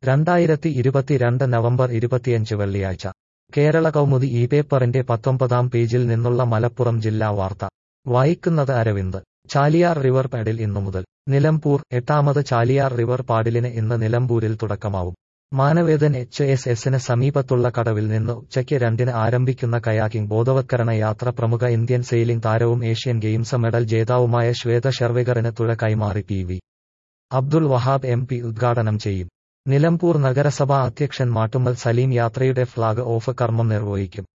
രണ്ടായിരത്തി ഇരുപത്തിരണ്ട് നവംബർ ഇരുപത്തിയഞ്ച് വെള്ളിയാഴ്ച കേരള കൗമുദി ഈ പേപ്പറിന്റെ പത്തൊമ്പതാം പേജിൽ നിന്നുള്ള മലപ്പുറം ജില്ലാ വാർത്ത വായിക്കുന്നത് അരവിന്ദ് ചാലിയാർ റിവർ പാഡിൽ ഇന്നു മുതൽ നിലമ്പൂർ എട്ടാമത് ചാലിയാർ റിവർ പാഡിലിന് ഇന്ന് നിലമ്പൂരിൽ തുടക്കമാവും മാനവേദൻ എച്ച് എസ് എസിന് സമീപത്തുള്ള കടവിൽ നിന്ന് ഉച്ചയ്ക്ക് രണ്ടിന് ആരംഭിക്കുന്ന കയാക്കിംഗ് ബോധവത്കരണ യാത്ര പ്രമുഖ ഇന്ത്യൻ സെയിലിംഗ് താരവും ഏഷ്യൻ ഗെയിംസ് മെഡൽ ജേതാവുമായ ശ്വേത ഷെർവികറിന് തുഴ കൈമാറി P V Abdul Wahab M P ഉദ്ഘാടനം ചെയ്യും നിലമ്പൂർ നഗരസഭാ അധ്യക്ഷൻ മാട്ടുമ്മൽ സലീം യാത്രയുടെ ഫ്ളാഗ് ഓഫ് കർമ്മം നിർവഹിക്കും